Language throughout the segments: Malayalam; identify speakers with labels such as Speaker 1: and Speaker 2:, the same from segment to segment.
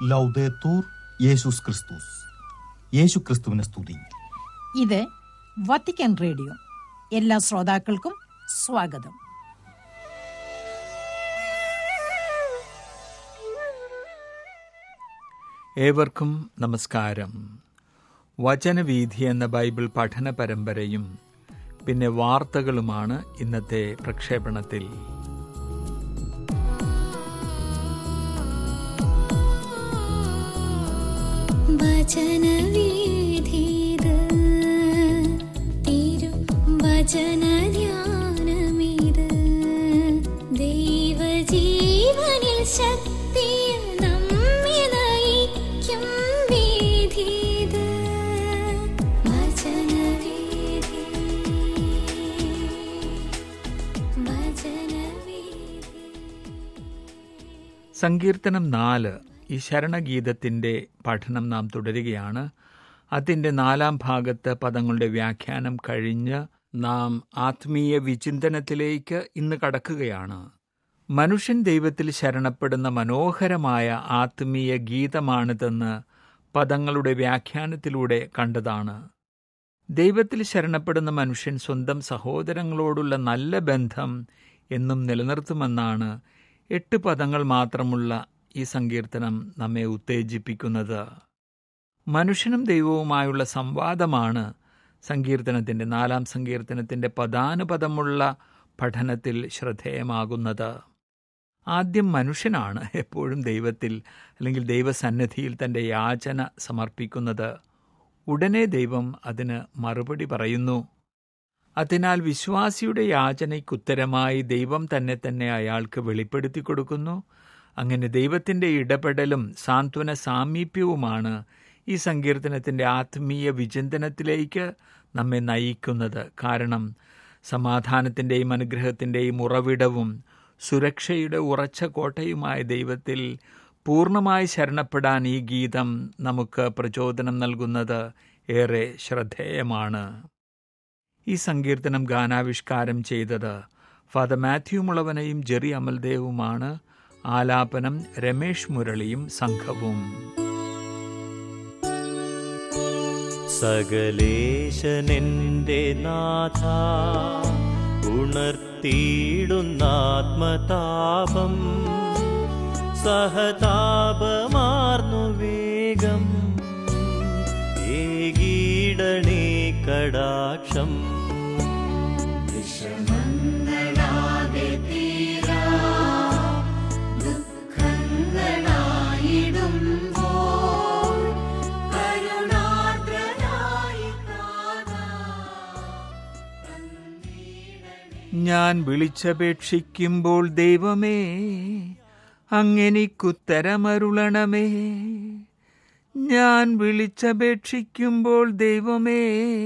Speaker 1: ലൗദേത്തൂർ യേശുസ് ക്രിസ്തുസ് യേശു ക്രിസ്തുവിനെ സ്തുതി
Speaker 2: ഇത് വത്തിക്കാൻ റേഡിയോ എല്ലാ ശ്രോതാക്കൾക്കും സ്വാഗതം
Speaker 3: ഏവർക്കും നമസ്കാരം വചനവീഥി എന്ന ബൈബിൾ പഠന പരമ്പരയും പിന്നെ വാർത്തകളുമാണ് ഇന്നത്തെ പ്രക്ഷേപണത്തിൽ
Speaker 4: വചനവീഥിത് തിരു വചനധ്യാനമിത് ദൈവജീവനിൽ ശക്തിയ നമ്മെ നയിക്കും വീഥിത് വചനവീഥി വചനവീഥി
Speaker 3: സങ്കീർത്തനം നാല് ഈ ശരണഗീതത്തിൻ്റെ പഠനം നാം തുടരുകയാണ് അതിൻ്റെ നാലാം ഭാഗത്ത് പദങ്ങളുടെ വ്യാഖ്യാനം കഴിഞ്ഞ് നാം ആത്മീയ വിചിന്തനത്തിലേക്ക് ഇന്ന് കടക്കുകയാണ് മനുഷ്യൻ ദൈവത്തിൽ ശരണപ്പെടുന്ന മനോഹരമായ ആത്മീയ ഗീതമാണിതെന്ന് പദങ്ങളുടെ വ്യാഖ്യാനത്തിലൂടെ കണ്ടതാണ് ദൈവത്തിൽ ശരണപ്പെടുന്ന മനുഷ്യൻ സ്വന്തം സഹോദരങ്ങളോടുള്ള നല്ല ബന്ധം എന്നും നിലനിർത്തുമെന്നാണ് എട്ട് പദങ്ങൾ മാത്രമുള്ള ഈ സങ്കീർത്തനം നമ്മെ ഉത്തേജിപ്പിക്കുന്നത് മനുഷ്യനും ദൈവവുമായുള്ള സംവാദമാണ് സങ്കീർത്തനത്തിൻ്റെ നാലാം സങ്കീർത്തനത്തിൻ്റെ പദാനുപദമുള്ള പഠനത്തിൽ ശ്രദ്ധേയമാകുന്നത് ആദ്യം മനുഷ്യനാണ് എപ്പോഴും ദൈവത്തിൽ അല്ലെങ്കിൽ ദൈവസന്നിധിയിൽ തൻ്റെ യാചന സമർപ്പിക്കുന്നത് ഉടനെ ദൈവം അതിന് മറുപടി പറയുന്നു അതിനാൽ വിശ്വാസിയുടെ യാചനയ്ക്കുത്തരമായി ദൈവം തന്നെ തന്നെ അയാൾക്ക് വെളിപ്പെടുത്തി കൊടുക്കുന്നു അങ്ങനെ ദൈവത്തിൻ്റെ ഇടപെടലും സാന്ത്വന സാമീപ്യവുമാണ് ഈ സങ്കീർത്തനത്തിൻ്റെ ആത്മീയ വിചിന്തനത്തിലേക്ക് നമ്മെ നയിക്കുന്നത് കാരണം സമാധാനത്തിൻ്റെയും അനുഗ്രഹത്തിൻ്റെയും ഉറവിടവും സുരക്ഷയുടെ ഉറച്ച കോട്ടയുമായ ദൈവത്തിൽ പൂർണ്ണമായി ശരണപ്പെടാൻ ഈ ഗീതം നമുക്ക് പ്രചോദനം നൽകുന്നത് ഏറെ ശ്രദ്ധേയമാണ് ഈ സങ്കീർത്തനം ഗാനാവിഷ്കാരം ചെയ്തത് ഫാദർ മാത്യു മുളവനയും ജെറി അമൽദേവുമാണ് ആലാപനം രമേഷ് മുരളിയും സംഘവും
Speaker 5: സകലേശനെന്റെ നാഥ ഉണർത്തിയിടുന്നാത്മതാപം സഹതാപമാർന്നു വേഗം ഏകീടണേ കടാക്ഷം
Speaker 3: ഞാൻ വിളിച്ചപേക്ഷിക്കുമ്പോൾ ദൈവമേ അങ്ങെനിക്കുത്തരമരുളണമേ ഞാൻ വിളിച്ചപേക്ഷിക്കുമ്പോൾ ദൈവമേ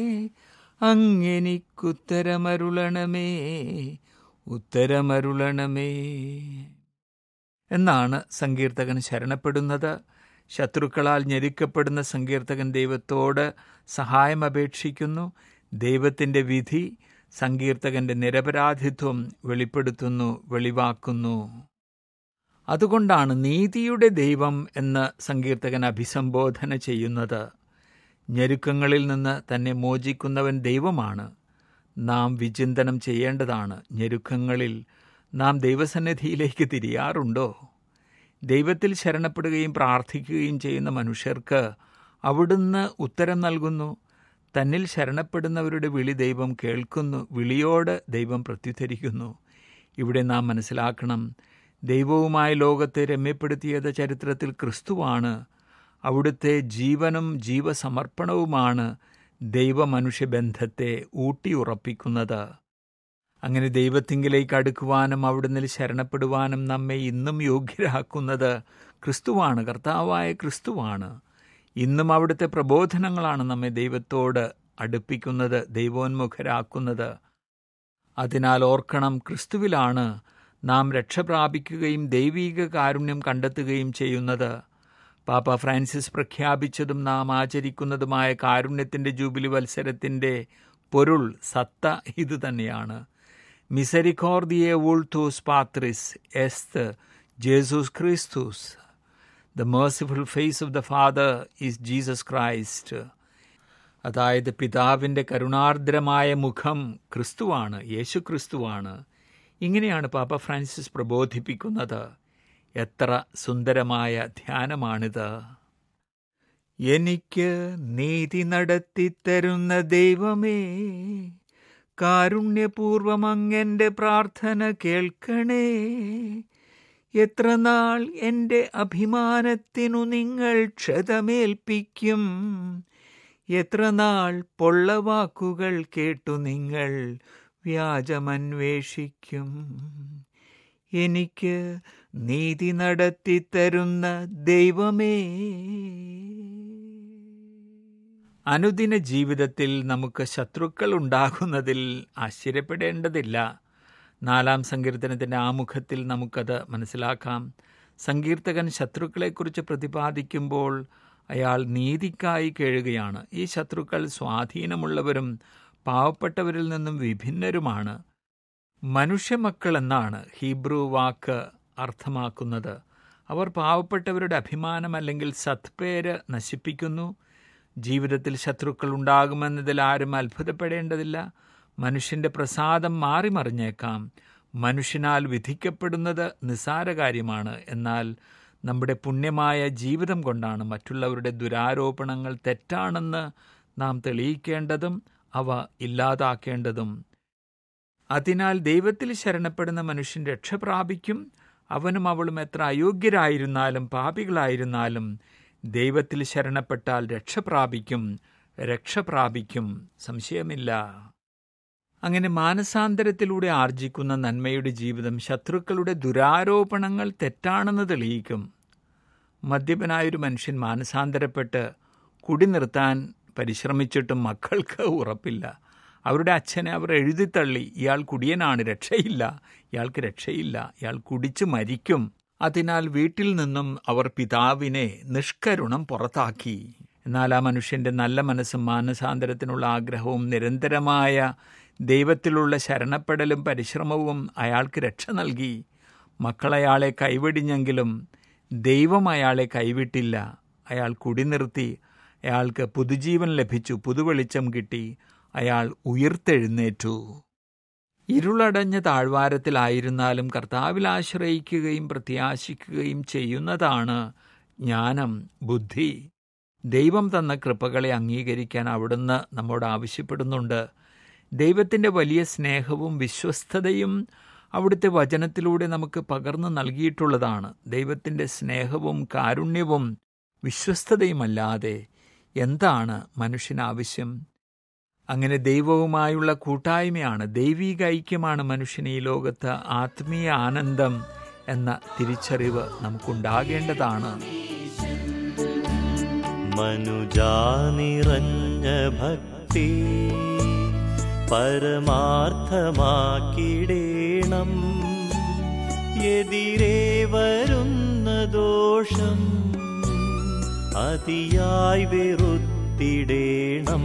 Speaker 3: അങ്ങെനിക്കുത്തരമരുളണമേ ഉത്തരമരുളണമേ എന്നാണ് സങ്കീർത്തകൻ ശരണപ്പെടുന്നത് ശത്രുക്കളാൽ ഞെരുക്കപ്പെടുന്ന സങ്കീർത്തകൻ ദൈവത്തോട് സഹായം അപേക്ഷിക്കുന്നു ദൈവത്തിൻ്റെ വിധി സങ്കീർത്തകന്റെ നിരപരാധിത്വം വെളിപ്പെടുത്തുന്നു വെളിവാക്കുന്നു അതുകൊണ്ടാണ് നീതിയുടെ ദൈവം എന്ന് സങ്കീർത്തകൻ അഭിസംബോധന ചെയ്യുന്നത് ഞെരുക്കങ്ങളിൽ നിന്ന് തന്നെ മോചിക്കുന്നവൻ ദൈവമാണ് നാം വിചിന്തനം ചെയ്യേണ്ടതാണ് ഞെരുക്കങ്ങളിൽ നാം ദൈവസന്നിധിയിലേക്ക് തിരിയാറുണ്ടോ ദൈവത്തിൽ ശരണപ്പെടുകയും പ്രാർത്ഥിക്കുകയും ചെയ്യുന്ന മനുഷ്യർക്ക് അവിടുന്ന് ഉത്തരം നൽകുന്നു തന്നിൽ ശരണപ്പെടുന്നവരുടെ വിളി ദൈവം കേൾക്കുന്നു വിളിയോട് ദൈവം പ്രത്യുദ്ധരിക്കുന്നു ഇവിടെ നാം മനസ്സിലാക്കണം ദൈവവുമായ ലോകത്തെ രമ്യപ്പെടുത്തിയത് ചരിത്രത്തിൽ ക്രിസ്തുവാണ് അവിടുത്തെ ജീവനും ജീവസമർപ്പണവുമാണ് ദൈവമനുഷ്യ ബന്ധത്തെ ഊട്ടിയുറപ്പിക്കുന്നത് അങ്ങനെ ദൈവത്തിങ്കിലേക്ക് അടുക്കുവാനും അവിടുന്ന് ശരണപ്പെടുവാനും നമ്മെ ഇന്നും യോഗ്യരാക്കുന്നത് ക്രിസ്തുവാണ് കർത്താവായ ക്രിസ്തുവാണ് ഇന്നും അവിടുത്തെ പ്രബോധനങ്ങളാണ് നമ്മെ ദൈവത്തോട് അടുപ്പിക്കുന്നത് ദൈവോന്മുഖരാക്കുന്നത് അതിനാൽ ഓർക്കണം ക്രിസ്തുവിലാണ് നാം രക്ഷ പ്രാപിക്കുകയും ദൈവീക കാരുണ്യം കണ്ടെത്തുകയും ചെയ്യുന്നത് പാപ്പ ഫ്രാൻസിസ് പ്രഖ്യാപിച്ചതും നാം ആചരിക്കുന്നതുമായ കാരുണ്യത്തിൻ്റെ ജൂബിലി വത്സരത്തിൻ്റെ പൊരുൾ സത്ത ഇത് തന്നെയാണ് മിസരിക്കോർദിയെ വൂൾത്തൂസ് പാത്രിസ് എസ്ത് ജേസൂസ് ക്രിസ്തുസ് the merciful face of the Father is Jesus Christ അതായത് പിതാവിൻ്റെ കരുണാർദ്രമായ മുഖം ക്രിസ്തുവാണ് യേശു ക്രിസ്തുവാണ് ഇങ്ങനെയാണ് പാപ്പ ഫ്രാൻസിസ് പ്രബോധിപ്പിക്കുന്നത് എത്ര സുന്ദരമായ ധ്യാനമാണിത് എനിക്ക് നീതി നടത്തിത്തരുന്ന ദൈവമേ കാരുണ്യപൂർവം അങ്ങൻ്റെ പ്രാർത്ഥന കേൾക്കണേ എത്ര നാൾ എൻ്റെ അഭിമാനത്തിനു നിങ്ങൾ ക്ഷതമേൽപ്പിക്കും എത്ര നാൾ പൊള്ളവാക്കുകൾ കേട്ടു നിങ്ങൾ വ്യാജമന്വേഷിക്കും എനിക്ക് നീതി നടത്തിത്തരുന്ന ദൈവമേ അനുദിന ജീവിതത്തിൽ നമുക്ക് ശത്രുക്കൾ ഉണ്ടാകുന്നതിൽ ആശ്ചര്യപ്പെടേണ്ടതില്ല നാലാം സങ്കീർത്തനത്തിൻ്റെ ആമുഖത്തിൽ നമുക്കത് മനസ്സിലാക്കാം സങ്കീർത്തകൻ ശത്രുക്കളെക്കുറിച്ച് പ്രതിപാദിക്കുമ്പോൾ അയാൾ നീതിക്കായി കേഴുകയാണ് ഈ ശത്രുക്കൾ സ്വാധീനമുള്ളവരും പാവപ്പെട്ടവരിൽ നിന്നും വിഭിന്നരുമാണ് മനുഷ്യമക്കൾ എന്നാണ് ഹീബ്രു വാക്ക് അർത്ഥമാക്കുന്നത് അവർ പാവപ്പെട്ടവരുടെ അഭിമാനം അല്ലെങ്കിൽ സത്പേര് നശിപ്പിക്കുന്നു ജീവിതത്തിൽ ശത്രുക്കൾ ഉണ്ടാകുമെന്നതിൽ ആരും അത്ഭുതപ്പെടേണ്ടതില്ല മനുഷ്യന്റെ പ്രസാദം മാറിമറിഞ്ഞേക്കാം മനുഷ്യനാൽ വിധിക്കപ്പെടുന്നത് നിസ്സാര കാര്യമാണ് എന്നാൽ നമ്മുടെ പുണ്യമായ ജീവിതം കൊണ്ടാണ് മറ്റുള്ളവരുടെ ദുരാരോപണങ്ങൾ തെറ്റാണെന്ന് നാം തെളിയിക്കേണ്ടതും അവ ഇല്ലാതാക്കേണ്ടതും അതിനാൽ ദൈവത്തിൽ ശരണപ്പെടുന്ന മനുഷ്യൻ രക്ഷ പ്രാപിക്കും അവനും അവളും എത്ര അയോഗ്യരായിരുന്നാലും പാപികളായിരുന്നാലും ദൈവത്തിൽ ശരണപ്പെട്ടാൽ രക്ഷ പ്രാപിക്കും രക്ഷ പ്രാപിക്കും സംശയമില്ല അങ്ങനെ മാനസാന്തരത്തിലൂടെ ആർജിക്കുന്ന നന്മയുടെ ജീവിതം ശത്രുക്കളുടെ ദുരാരോപണങ്ങൾ തെറ്റാണെന്ന് തെളിയിക്കും മദ്യപനായൊരു മനുഷ്യൻ മാനസാന്തരപ്പെട്ട് കുടി നിർത്താൻ പരിശ്രമിച്ചിട്ടും മക്കൾക്ക് ഉറപ്പില്ല അവരുടെ അച്ഛനെ അവർ എഴുതിത്തള്ളി ഇയാൾ കുടിയനാണ് രക്ഷയില്ല ഇയാൾക്ക് രക്ഷയില്ല ഇയാൾ കുടിച്ചു മരിക്കും അതിനാൽ വീട്ടിൽ നിന്നും അവർ പിതാവിനെ നിഷ്കരുണം പുറത്താക്കി എന്നാൽ ആ മനുഷ്യന്റെ നല്ല മനസ്സും മാനസാന്തരത്തിനുള്ള ആഗ്രഹവും നിരന്തരമായ ദൈവത്തിലുള്ള ശരണപ്പെടലും പരിശ്രമവും അയാൾക്ക് രക്ഷ നൽകി മക്കളയാളെ കൈവെടിഞ്ഞെങ്കിലും ദൈവം അയാളെ കൈവിട്ടില്ല അയാൾ കുടിനിർത്തി അയാൾക്ക് പുതുജീവൻ ലഭിച്ചു പുതുവെളിച്ചം കിട്ടി അയാൾ ഉയർത്തെഴുന്നേറ്റു ഇരുളടഞ്ഞ താഴ്വാരത്തിലായിരുന്നാലും കർത്താവിൽ ആശ്രയിക്കുകയും പ്രത്യാശിക്കുകയും ചെയ്യുന്നതാണ് ജ്ഞാനം ബുദ്ധി ദൈവം തന്ന കൃപകളെ അംഗീകരിക്കാൻ അവിടുന്ന് നമ്മോട് ആവശ്യപ്പെടുന്നുണ്ട് ദൈവത്തിൻ്റെ വലിയ സ്നേഹവും വിശ്വസ്തതയും അവിടുത്തെ വചനത്തിലൂടെ നമുക്ക് പകർന്നു നൽകിയിട്ടുള്ളതാണ് ദൈവത്തിൻ്റെ സ്നേഹവും കാരുണ്യവും വിശ്വസ്തതയുമല്ലാതെ എന്താണ് മനുഷ്യനാവശ്യം അങ്ങനെ ദൈവവുമായുള്ള കൂട്ടായ്മയാണ് ദൈവിക ഐക്യമാണ് മനുഷ്യന് ഈ ലോകത്ത് ആത്മീയ ആനന്ദം എന്ന തിരിച്ചറിവ് നമുക്കുണ്ടാകേണ്ടതാണ്
Speaker 5: മനുജാനിറഞ്ഞ ഭക്തി പരമാർത്ഥമാക്കിടേണം എതിരെ വരുന്ന ദോഷം അതിയായി വെറുത്തിടേണം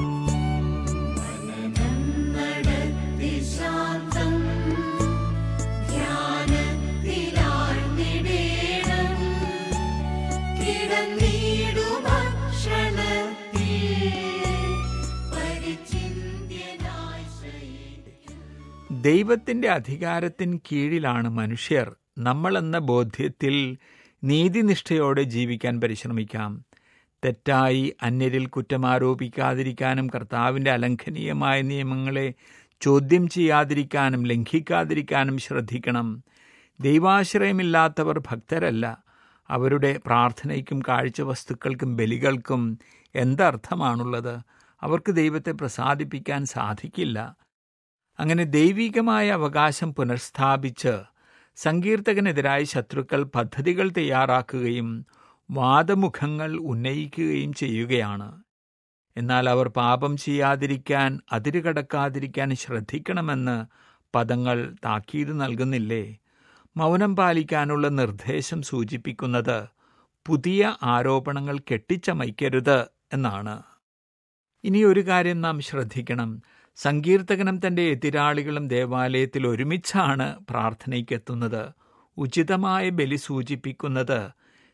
Speaker 3: ദൈവത്തിൻ്റെ അധികാരത്തിന് കീഴിലാണ് മനുഷ്യർ നമ്മളെന്ന ബോധ്യത്തിൽ നീതിനിഷ്ഠയോടെ ജീവിക്കാൻ പരിശ്രമിക്കാം തെറ്റായി അന്യരിൽ കുറ്റമാരോപിക്കാതിരിക്കാനും കർത്താവിൻ്റെ അലംഘനീയമായ നിയമങ്ങളെ ചോദ്യം ചെയ്യാതിരിക്കാനും ലംഘിക്കാതിരിക്കാനും ശ്രദ്ധിക്കണം ദൈവാശ്രയമില്ലാത്തവർ ഭക്തരല്ല അവരുടെ പ്രാർത്ഥനയ്ക്കും കാഴ്ചവസ്തുക്കൾക്കും ബലികൾക്കും എന്തർത്ഥമാണുള്ളത് അവർക്ക് ദൈവത്തെ പ്രസാദിപ്പിക്കാൻ സാധിക്കില്ല അങ്ങനെ ദൈവികമായ അവകാശം പുനഃസ്ഥാപിച്ച് സങ്കീർത്തകനെതിരായി ശത്രുക്കൾ പദ്ധതികൾ തയ്യാറാക്കുകയും വാദമുഖങ്ങൾ ഉന്നയിക്കുകയും ചെയ്യുകയാണ് എന്നാൽ അവർ പാപം ചെയ്യാതിരിക്കാൻ അതിരുകടക്കാതിരിക്കാൻ ശ്രദ്ധിക്കണമെന്ന് പദങ്ങൾ താക്കീത് നൽകുന്നില്ലേ മൗനം പാലിക്കാനുള്ള നിർദ്ദേശം സൂചിപ്പിക്കുന്നത് പുതിയ ആരോപണങ്ങൾ കെട്ടിച്ചമയ്ക്കരുത് എന്നാണ് ഇനി ഒരു കാര്യം നാം ശ്രദ്ധിക്കണം സങ്കീർത്തകനും തൻ്റെ എതിരാളികളും ദേവാലയത്തിൽ ഒരുമിച്ചാണ് പ്രാർത്ഥനയ്ക്കെത്തുന്നത് ഉചിതമായ ബലി സൂചിപ്പിക്കുന്നത്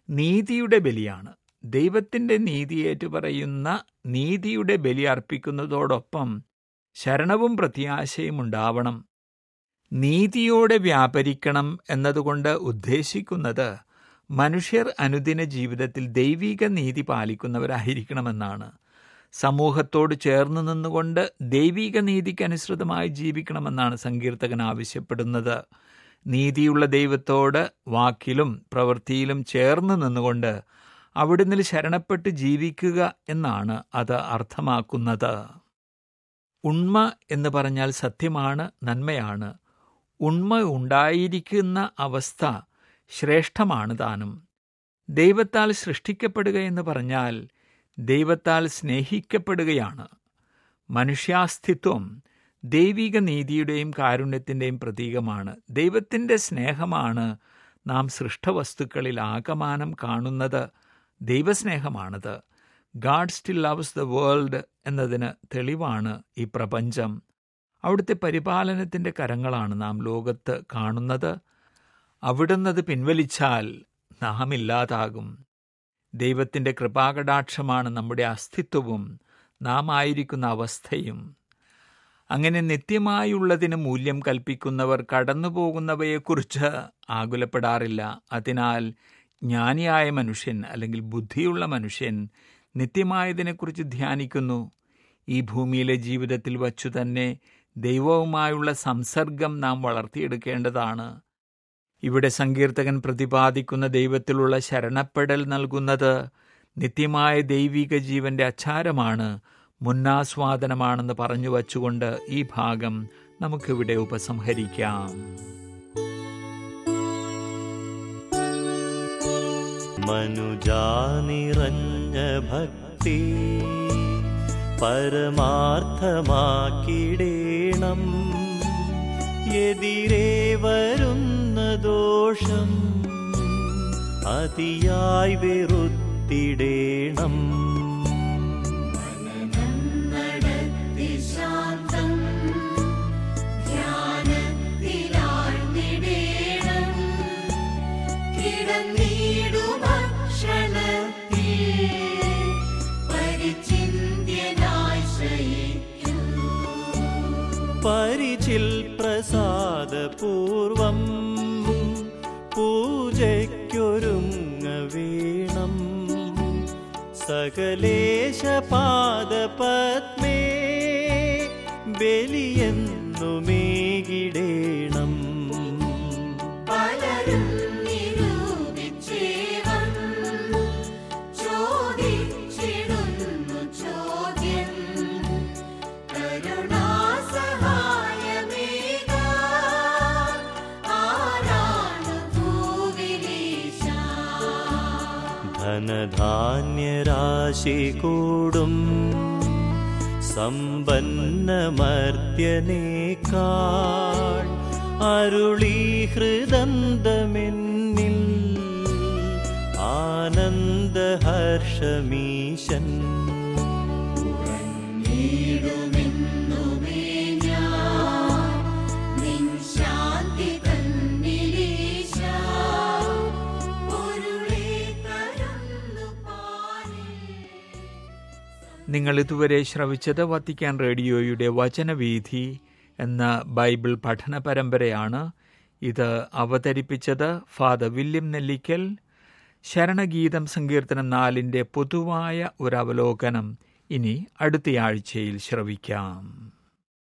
Speaker 3: നീതിയുടെ ബലിയാണ് ദൈവത്തിൻ്റെ നീതി ഏറ്റുപറയുന്ന നീതിയുടെ ബലി അർപ്പിക്കുന്നതോടൊപ്പം ശരണവും പ്രത്യാശയും ഉണ്ടാവണം നീതിയോടെ വ്യാപരിക്കണം എന്നതുകൊണ്ട് ഉദ്ദേശിക്കുന്നത് മനുഷ്യർ അനുദിന ജീവിതത്തിൽ ദൈവിക നീതി പാലിക്കുന്നവരായിരിക്കണമെന്നാണ് സമൂഹത്തോട് ചേർന്ന് നിന്നുകൊണ്ട് ദൈവിക നീതിക്കനുസൃതമായി ജീവിക്കണമെന്നാണ് സങ്കീർത്തകൻ ആവശ്യപ്പെടുന്നത് നീതിയുള്ള ദൈവത്തോട് വാക്കിലും പ്രവൃത്തിയിലും ചേർന്ന് നിന്നുകൊണ്ട് അവിടുന്ന് ശരണപ്പെട്ട് ജീവിക്കുക എന്നാണ് അത് അർത്ഥമാക്കുന്നത് ഉണ്മ എന്ന് പറഞ്ഞാൽ സത്യമാണ് നന്മയാണ് ഉണ്മ ഉണ്ടായിരിക്കുന്ന അവസ്ഥ ശ്രേഷ്ഠമാണ് താനും ദൈവത്താൽ സൃഷ്ടിക്കപ്പെടുക എന്ന് പറഞ്ഞാൽ ദൈവത്താൽ സ്നേഹിക്കപ്പെടുകയാണ് മനുഷ്യാസ്തിത്വം ദൈവിക നീതിയുടെയും കാരുണ്യത്തിൻ്റെയും പ്രതീകമാണ് ദൈവത്തിൻ്റെ സ്നേഹമാണ് നാം സൃഷ്ടവസ്തുക്കളിൽ ആകമാനം കാണുന്നത് ദൈവസ്നേഹമാണത് God still loves the world എന്നതിന് തെളിവാണ് ഈ പ്രപഞ്ചം അവിടുത്തെ പരിപാലനത്തിൻ്റെ കരങ്ങളാണ് നാം ലോകത്ത് കാണുന്നത് അവിടുന്നത് പിൻവലിച്ചാൽ നാം ഇല്ലാതാകും ദൈവത്തിൻ്റെ കൃപാകടാക്ഷമാണ് നമ്മുടെ അസ്തിത്വവും നാം ആയിരിക്കുന്ന അവസ്ഥയും അങ്ങനെ നിത്യമായുള്ളതിന് മൂല്യം കൽപ്പിക്കുന്നവർ കടന്നുപോകുന്നവയെക്കുറിച്ച് ആകുലപ്പെടാറില്ല അതിനാൽ ജ്ഞാനിയായ മനുഷ്യൻ അല്ലെങ്കിൽ ബുദ്ധിയുള്ള മനുഷ്യൻ നിത്യമായതിനെക്കുറിച്ച് ധ്യാനിക്കുന്നു ഈ ഭൂമിയിലെ ജീവിതത്തിൽ വച്ചു തന്നെ ദൈവവുമായുള്ള സംസർഗം നാം വളർത്തിയെടുക്കേണ്ടതാണ് ഇവിടെ സങ്കീർത്തകൻ പ്രതിപാദിക്കുന്ന ദൈവത്തിലുള്ള ശരണപ്പെടൽ നൽകുന്നത് നിത്യമായ ദൈവിക ജീവന്റെ അച്ചാരമാണ് മുന്നാസ്വാദനമാണെന്ന് പറഞ്ഞു വച്ചുകൊണ്ട് ഈ ഭാഗം നമുക്കിവിടെ ഉപസംഹരിക്കാം
Speaker 5: മനുജാനിറഞ്ഞ ഭക്തി പരമാർത്ഥമാക്കിടേണം എതിരെ വരുന്ന ദോഷം അതിയായി വെറുത്തിടേണം പരിചിൽ പ്രസാദപൂർവം പൂജയ്ക്കൊരുങ്ങ വീണം സകലേശ പാദപത്മേ ബലിയെന്നുമേകിടേണം
Speaker 4: പലരും നിരൂപിച്ചേവം ചോദിച്ചിടുന്നു ചോദ്യം കരുണാസഹായമേക ആരാണ് ഭൂവിലീശ
Speaker 5: ധനധാന്യരാശി കൂടും സമ്പന്നമർത്യനേക്കാൾ അരുളി ഹൃദന്തമെന്നിൽ ആനന്ദഹർഷമീശൻ
Speaker 4: നിൻ ശാന്തി തന്നിലീശ പൊരുളേ തരുന്നു പാലിൽ
Speaker 3: നിങ്ങൾ ഇതുവരെ ശ്രവിച്ചത് വത്തിക്കാൻ റേഡിയോയുടെ വചനവീഥി എന്ന ബൈബിൾ പഠന പരമ്പരയാണ് ഇത് അവതരിപ്പിച്ചത് ഫാദർ വില്യം നെല്ലിക്കൽ ശരണഗീതം സങ്കീർത്തനം നാലിൻ്റെ പൊതുവായ ഒരു അവലോകനം ഇനി അടുത്തയാഴ്ചയിൽ ശ്രവിക്കാം